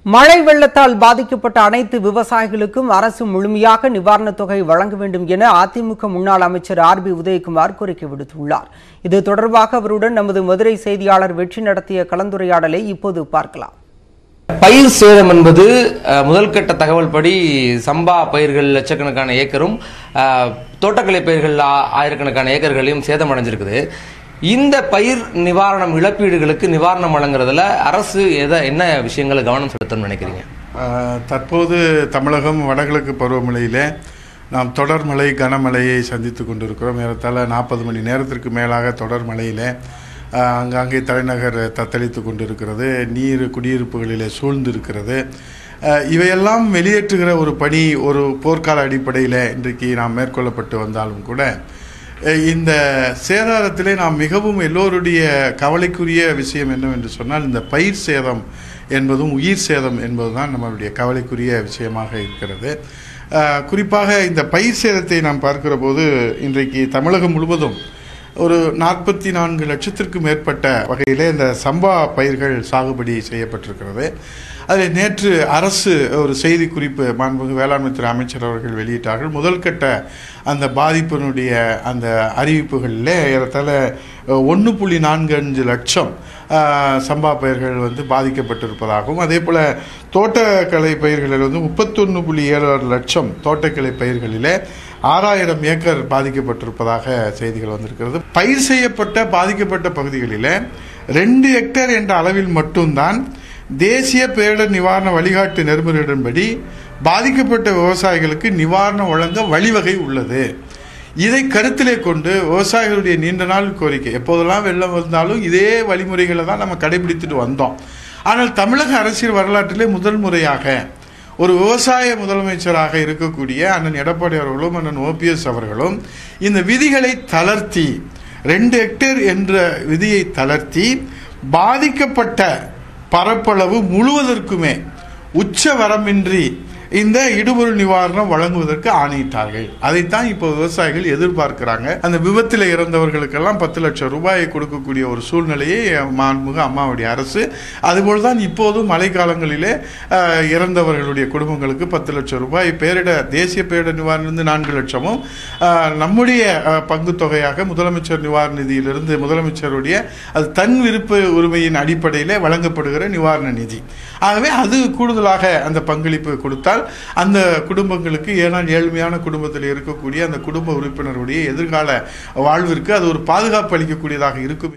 மழை வெள்ளத்தால் பாதிக்கப்பட்ட அனைத்து விவசாயிகளுக்கும் அரசு முழுமையாக நிவாரணத் தொகை வழங்க வேண்டும் என அதிமுக முன்னாள் அமைச்சர் ஆர் பி உதயகுமார் கோரிக்கை விடுத்துள்ளார் இது தொடர்பாக அவருடன் நமது மதுரை செய்தியாளர் வெற்றி நடத்திய கலந்துரையாடலை இப்போது பார்க்கலாம் பயிர் சேதம் என்பது அஹ், முதல் கட்ட தகவல் படி சம்பா பயிர்கள் லட்சக்கணக்கான ஏக்கரும் அஹ், தோட்டக்கலை பயிர்கள் ஆ- ஆயிரக்கணக்கான ஏக்கர்களையும் சேதமடைஞ்சிருக்குது இந்த பயிர் நிவாரணம் இழப்பீடுகளுக்கு நிவாரணம் வழங்குறதுல அரசு எதை என்ன விஷயங்களை கவனம் செலுத்தணும்னு நினைக்கிறீங்க ஆஹ் தற்போது தமிழகம் வடகிழக்கு பருவமழையிலே நாம் தொடர் மழை கனமழையை சந்தித்து கொண்டிருக்கிறோம் ஏறத்தாழ நாற்பது மணி நேரத்திற்கு மேலாக தொடர் மழையிலே ஆஹ் ஆங்காங்கே தலைநகர் தத்தளித்து கொண்டிருக்கிறது நீர் குடியிருப்புகளிலே சூழ்ந்திருக்கிறது ஆஹ் இவையெல்லாம் வெளியேற்றுகிற ஒரு பணி ஒரு போர்க்கால அடிப்படையில் இன்றைக்கு நாம் மேற்கொள்ளப்பட்டு வந்தாலும் கூட அஹ் இந்த சேதாரத்திலே நாம் மிகவும் எல்லோருடைய கவலைக்குரிய விஷயம் என்னவென்று சொன்னால் இந்த பயிர் சேதம் என்பதும் உயிர் சேதம் என்பதுதான் நம்மளுடைய கவலைக்குரிய விஷயமாக இருக்கிறது அஹ் குறிப்பாக இந்த பயிர் சேதத்தை நாம் பார்க்கிற போது இன்றைக்கு தமிழகம் முழுவதும் ஒரு நாற்பத்தி நான்கு லட்சத்திற்கும் மேற்பட்ட வகையிலே இந்த சம்பா பயிர்கள் சாகுபடி செய்யப்பட்டிருக்கிறது அதில் நேற்று அரசு ஒரு செய்தி குறிப்பு மாண்புமிகு வேளாண்மை துறை அமைச்சர் அவர்கள் வெளியிட்டார்கள் முதல் கட்ட அந்த பாதிப்பினுடைய அந்த அறிவிப்புகளில் ஏறத்தாழ ஒன்று புள்ளி நான்கு அஞ்சு லட்சம் ஆஹ், சம்பா பயிர்கள் வந்து பாதிக்கப்பட்டிருப்பதாகவும் அதே போல் தோட்டக்கலை பயிர்களில் வந்து முப்பத்தொன்று புள்ளி ஏழு ஆறு லட்சம் தோட்டக்கலை பயிர்களிலே ஆறாயிரம் ஏக்கர் பாதிக்கப்பட்டிருப்பதாக செய்திகள் வந்திருக்கிறது பயிர் செய்யப்பட்ட பாதிக்கப்பட்ட பகுதிகளில் ரெண்டு ஹெக்டேர் என்ற அளவில் மட்டும்தான் தேசிய பேரிடர் நிவாரண வழிகாட்டு நெறிமுறையின்படி பாதிக்கப்பட்ட விவசாயிகளுக்கு நிவாரணம் வழங்க வழிவகை உள்ளது இதை கருத்திலே கொண்டு விவசாயிகளுடைய நீண்ட நாள் கோரிக்கை எப்போதெல்லாம் வெள்ளம் வந்தாலும் இதே வழிமுறைகளை தான் நம்ம கடைபிடித்துட்டு வந்தோம் ஆனால் தமிழக அரசியல் வரலாற்றிலே முதல் முறையாக ஒரு விவசாய முதலமைச்சராக இருக்கக்கூடிய அண்ணன் எடப்பாடி அவர்களும் அண்ணன் ஓபிஎஸ் அவர்களும் இந்த விதிகளை தளர்த்தி ரெண்டு ஹெக்டேர் என்ற விதியை தளர்த்தி பாதிக்கப்பட்ட பரப்பளவு முழுவதற்குமே உச்ச வரம்பின்றி இந்த இடுபொருள் நிவாரணம் வழங்குவதற்கு ஆணையிட்டார்கள் அதைத்தான் இப்போ விவசாயிகள் எதிர்பார்க்கிறாங்க அந்த விபத்தில் இறந்தவர்களுக்கெல்லாம் பத்து லட்சம் ரூபாயை கொடுக்கக்கூடிய ஒரு சூழ்நிலையை மாண்புமிகு அம்மாவுடைய அரசு அதுபோல் தான் இப்போதும் மழைக்காலங்களிலே அஹ், இறந்தவர்களுடைய குடும்பங்களுக்கு பத்து லட்சம் ரூபாய் பேரிட தேசிய பேரிடர் நிவாரணம் நான்கு லட்சமும் அஹ், நம்முடைய அஹ், பங்குத் தொகையாக முதலமைச்சர் நிவாரண நிதியிலிருந்து முதலமைச்சருடைய அது தன் விருப்ப உரிமையின் அடிப்படையில் வழங்கப்படுகிற நிவாரண நிதி ஆகவே அது கூடுதலாக அந்த பங்களிப்பு கொடுத்தால் அந்த குடும்பங்களுக்கு ஏனால் ஏழ்மையான குடும்பத்தில் இருக்கக்கூடிய அந்த குடும்ப உறுப்பினருடைய எதிர்கால வாழ்விற்கு அது ஒரு பாதுகாப்பு அளிக்கக்கூடியதாக இருக்கும்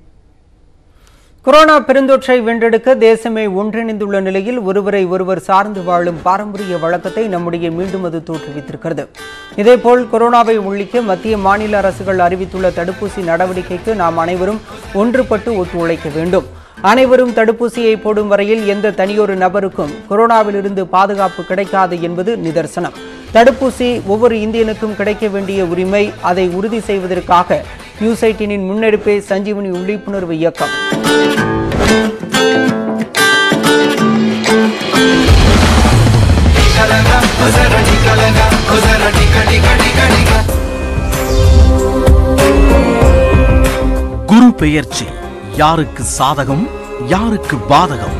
கொரோனா பெருந்தொற்றை வென்றெடுக்க தேசமே ஒன்றிணைந்துள்ள நிலையில் ஒருவரை ஒருவர் சார்ந்து வாழும் பாரம்பரிய வழக்கத்தை நம்முடைய மீண்டும் அது தோற்றுவித்திருக்கிறது இதேபோல் கொரோனாவை ஒழிக்க மத்திய மாநில அரசுகள் அறிவித்துள்ள தடுப்பூசி நடவடிக்கைக்கு நாம் அனைவரும் ஒன்றுபட்டு ஒத்துழைக்க வேண்டும் அனைவரும் தடுப்பூசியை போடும் வரையில் எந்த தனியொரு நபருக்கும் கொரோனாவிலிருந்து பாதுகாப்பு கிடைக்காது என்பது நிதர்சனம் தடுப்பூசி ஒவ்வொரு இந்தியனுக்கும் கிடைக்க வேண்டிய உரிமை அதை உறுதி செய்வதற்காக நியூஸ் எயிட்டீனின் முன்னெடுப்பே சஞ்சீவனி விழிப்புணர்வு இயக்கம் குரு பெயர்ச்சி யாருக்கு சாதகம் யாருக்கு பாதகம்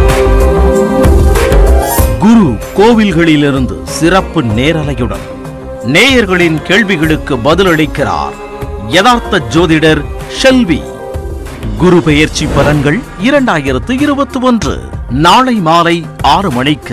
குரு கோவில்களிலிருந்து சிறப்பு நேரலையுடன் நேயர்களின் கேள்விகளுக்கு பதிலளிக்கிறார் யதார்த்த ஜோதிடர் ஷெல்வி குரு பெயர்ச்சி பலன்கள் இரண்டாயிரத்து இருபத்தி ஒன்று நாளை மாலை ஆறு மணிக்கு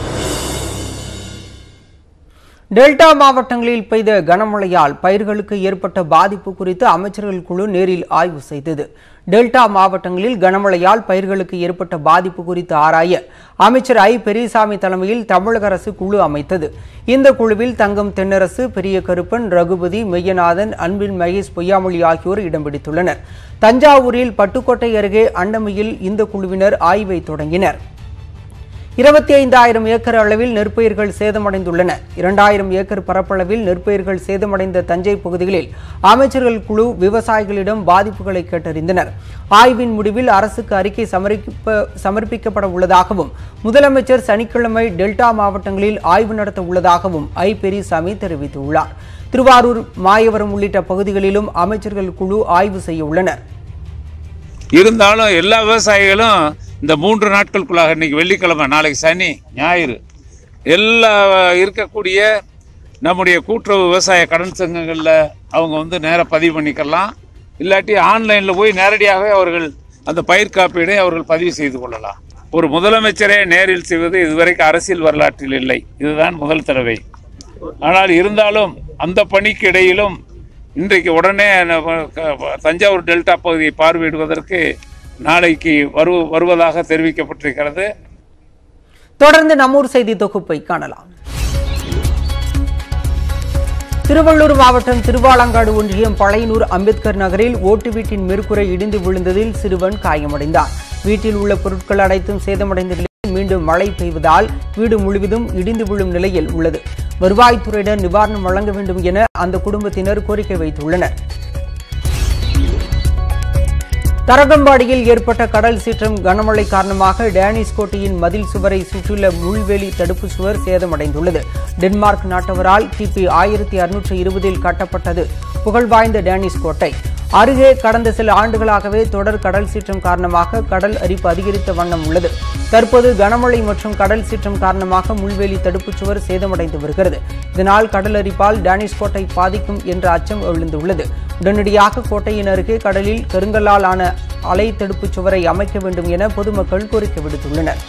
டெல்டா மாவட்டங்களில் பெய்த கனமழையால் பயிர்களுக்கு ஏற்பட்ட பாதிப்பு குறித்து அமைச்சர்கள் குழு நேரில் ஆய்வு செய்தது டெல்டா மாவட்டங்களில் கனமழையால் பயிர்களுக்கு ஏற்பட்ட பாதிப்பு குறித்து ஆராய அமைச்சர் ஐ பெரியசாமி தலைமையில் தமிழக அரசு குழு அமைத்தது இந்த குழுவில் தங்கம் தென்னரசு பெரிய கருப்பன் ரகுபதி மெய்யநாதன் அன்பில் மகேஷ் பொய்யாமொழி ஆகியோர் இடம் பிடித்துள்ளனர் தஞ்சாவூரில் பட்டுக்கோட்டை அருகே அண்டமியில் இந்த குழுவினர் ஆய்வை தொடங்கினர் இருபத்தி ஐந்தாயிரம் ஏக்கர் அளவில் நெற்பயிர்கள் சேதமடைந்துள்ளன இரண்டாயிரம் ஏக்கர் பரப்பளவில் நெற்பயிர்கள் சேதமடைந்த தஞ்சை பகுதிகளில் அமைச்சர்கள் குழு விவசாயிகளிடம் பாதிப்புகளை கேட்டறிந்தனர் ஆய்வின் முடிவில் அரசுக்கு அறிக்கை சமர்ப்பிப்ப சமர்ப்பிக்கப்பட உள்ளதாகவும் முதலமைச்சர் சனிக்கிழமை டெல்டா மாவட்டங்களில் ஆய்வு நடத்த உள்ளதாகவும் ஐ பெரியசாமி தெரிவித்துள்ளார் திருவாரூர் மாயவரம் உள்ளிட்ட பகுதிகளிலும் அமைச்சர்கள் குழு ஆய்வு செய்ய உள்ளனர் இருந்தாலும் எல்லா விவசாயிகளும் இந்த மூன்று நாட்களுக்குள்ளாக இன்னைக்கு வெள்ளிக்கிழமை நாளைக்கு சனி ஞாயிறு எல்லா இருக்கக்கூடிய நம்முடைய கூட்டுறவு விவசாய கடன் சங்கங்களில் அவங்க வந்து நேராக பதிவு பண்ணிக்கலாம் இல்லாட்டி ஆன்லைனில் போய் நேரடியாகவே அவர்கள் அந்த பயிர் காப்பீடை அவர்கள் பதிவு செய்து கொள்ளலாம் ஒரு முதலமைச்சரே நேரில் செய்வது இதுவரைக்கும் அரசியல் வரலாற்றில் இல்லை இதுதான் முதல் தடவை ஆனால் இருந்தாலும் அந்த பணிக்கு இடையிலும் இன்றைக்கு உடனே நம்ம க- தஞ்சாவூர் டெல்டா பகுதியை பார்வையிடுவதற்கு நாளைக்கு வரு வருவதாக தெரிவிக்கப்பட்டிருக்கிறது தொடர்ந்து நம்மூர் செய்தி தொகுப்பை காணலாம் திருவள்ளூர் மாவட்டம் திருவாலங்காடு ஒன்றியம் பழையனூர் அம்பேத்கர் நகரில் ஓட்டு வீட்டின் மேற்கூரை இடிந்து விழுந்ததில் சிறுவன் காயமடைந்தார் வீட்டில் உள்ள பொருட்கள் அனைத்தும் சேதமடைந்த நிலையில் மீண்டும் மழை பெய்வதால் வீடு முழுவதும் இடிந்து விழும் நிலையில் உள்ளது வருவாய்த்துறையினர் நிவாரணம் வழங்க வேண்டும் என அந்த குடும்பத்தினர் கோரிக்கை வைத்துள்ளனர் தரகம்பாடியில் ஏற்பட்ட கடல் சீற்றம் கனமழை காரணமாக டேனிஷ் கோட்டையின் மதில் சுவரை சுற்றியுள்ள முள்வேலி தடுப்பு சுவர் சேதமடைந்துள்ளது டென்மார்க் நாட்டவரால் கிபி ஆயிரத்தி அறுநூற்று இருபதில் கட்டப்பட்டது புகழ்வாய்ந்த டேனிஷ் கோட்டை அருகே கடந்த சில ஆண்டுகளாகவே தொடர் கடல் சீற்றம் காரணமாக கடல் அரிப்பு அதிகரித்த வண்ணம் உள்ளது தற்போது கனமழை மற்றும் கடல் சீற்றம் காரணமாக முள்வேலி தடுப்புச் சுவர் சேதமடைந்து வருகிறது இதனால் கடல் அரிப்பால் டேனிஷ் கோட்டை பாதிக்கும் என்ற அச்சம் எழுந்துள்ளது உடனடியாக கோட்டையின் அருகே கடலில் கருங்கல்லால் ஆன அலை தடுப்புச் சுவரை அமைக்க வேண்டும் என பொதுமக்கள் கோரிக்கை விடுத்துள்ளனர்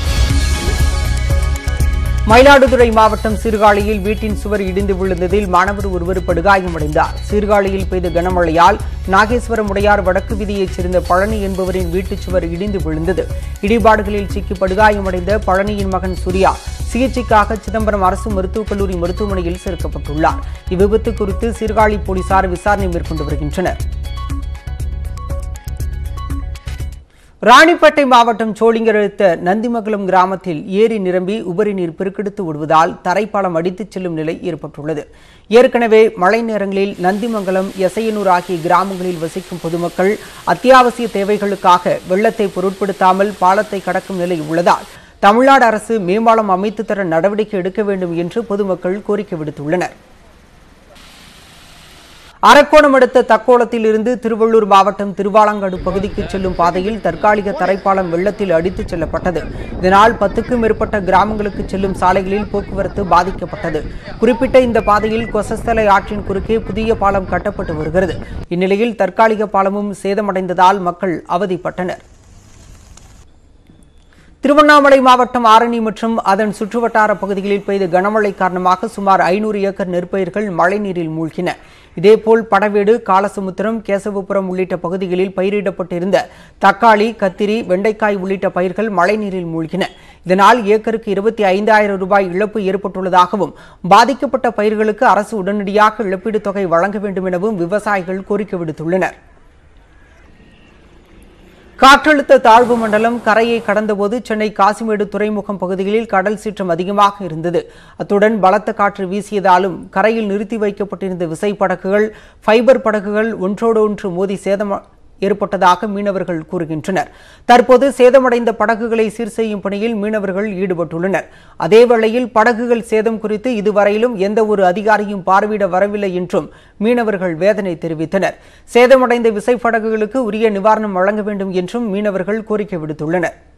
மயிலாடுதுறை மாவட்டம் சீர்காழியில் வீட்டின் சுவர் இடிந்து விழுந்ததில் மாணவர் ஒருவர் படுகாயமடைந்தார் சீர்காழியில் பெய்த கனமழையால் நாகேஸ்வரம் உடையார் வடக்கு வீதியைச் சேர்ந்த பழனி என்பவரின் வீட்டுச் சுவர் இடிந்து விழுந்தது இடிபாடுகளில் சிக்கி படுகாயமடைந்த பழனியின் மகன் சூர்யா சிகிச்சைக்காக சிதம்பரம் அரசு மருத்துவக் கல்லூரி மருத்துவமனையில் சேர்க்கப்பட்டுள்ளார் இவ்விபத்து குறித்து சீர்காழி போலீசார் விசாரணை மேற்கொண்டு வருகின்றனர் ராணிப்பேட்டை மாவட்டம் சோளிங்கர் அடுத்த நந்திமங்கலம் கிராமத்தில் ஏரி நிரம்பி உபரி நீர் பெருக்கெடுத்து விடுவதால் தரைப்பாலம் அடித்துச் செல்லும் நிலை ஏற்பட்டுள்ளது ஏற்கனவே மழை நேரங்களில் நந்திமங்கலம் எசையனூர் ஆகிய கிராமங்களில் வசிக்கும் பொதுமக்கள் அத்தியாவசிய தேவைகளுக்காக வெள்ளத்தை பொருட்படுத்தாமல் பாலத்தை கடக்கும் நிலை உள்ளதால் தமிழ்நாடு அரசு மேம்பாலம் அமைத்து தர நடவடிக்கை எடுக்க வேண்டும் என்று பொதுமக்கள் கோரிக்கை விடுத்துள்ளனர் அரக்கோணம் அடுத்த தக்கோலத்தில் இருந்து திருவள்ளூர் மாவட்டம் திருவாலங்காடு பகுதிக்கு செல்லும் பாதையில் தற்காலிக தரைப்பாலம் வெள்ளத்தில் அடித்துச் செல்லப்பட்டது இதனால் பத்துக்கும் மேற்பட்ட கிராமங்களுக்கு செல்லும் சாலைகளில் போக்குவரத்து பாதிக்கப்பட்டது குறிப்பிட்ட இந்த பாதையில் கொசஸ்தலை ஆற்றின் குறுக்கே புதிய பாலம் கட்டப்பட்டு வருகிறது இந்நிலையில் தற்காலிக பாலமும் சேதமடைந்ததால் மக்கள் அவதிப்பட்டனர் திருவண்ணாமலை மாவட்டம் ஆரணி மற்றும் அதன் சுற்றுவட்டார பகுதிகளில் பெய்த கனமழை காரணமாக சுமார் ஐநூறு ஏக்கர் நெற்பயிர்கள் மழைநீரில் மூழ்கின இதேபோல் படவேடு காலசமுத்திரம் கேசவபுரம் உள்ளிட்ட பகுதிகளில் பயிரிடப்பட்டிருந்த தக்காளி கத்திரி வெண்டைக்காய் உள்ளிட்ட பயிர்கள் மழைநீரில் மூழ்கின இதனால் ஏக்கருக்கு இருபத்தி ஐந்தாயிரம் ரூபாய் இழப்பு ஏற்பட்டுள்ளதாகவும் பாதிக்கப்பட்ட பயிர்களுக்கு அரசு உடனடியாக இழப்பீட்டுத் தொகை வழங்க வேண்டும் எனவும் விவசாயிகள் கோரிக்கை விடுத்துள்ளனர் காற்றழுத்த தாழ்வு மண்டலம் கரையை கடந்தபோது சென்னை காசிமேடு துறைமுகம் பகுதிகளில் கடல் சீற்றம் அதிகமாக இருந்தது அத்துடன் பலத்த காற்று வீசியதாலும் கரையில் நிறுத்தி வைக்கப்பட்டிருந்த விசைப்படகுகள் ஃபைபர் படகுகள் ஒன்றோடு ஒன்று மோதி சேதம் ஏற்பட்டதாக மீனவர்கள் கூறுகின்றனர் தற்போது சேதமடைந்த படகுகளை சீர் செய்யும் பணியில் மீனவர்கள் ஈடுபட்டுள்ளனர் அதேவேளையில் படகுகள் சேதம் குறித்து இதுவரையிலும் எந்த ஒரு அதிகாரியும் பார்வையிட வரவில்லை என்றும் மீனவர்கள் வேதனை தெரிவித்தனர் சேதமடைந்த விசைப்படகுகளுக்கு உரிய நிவாரணம் வழங்க வேண்டும் என்றும் மீனவர்கள் கோரிக்கை விடுத்துள்ளனர்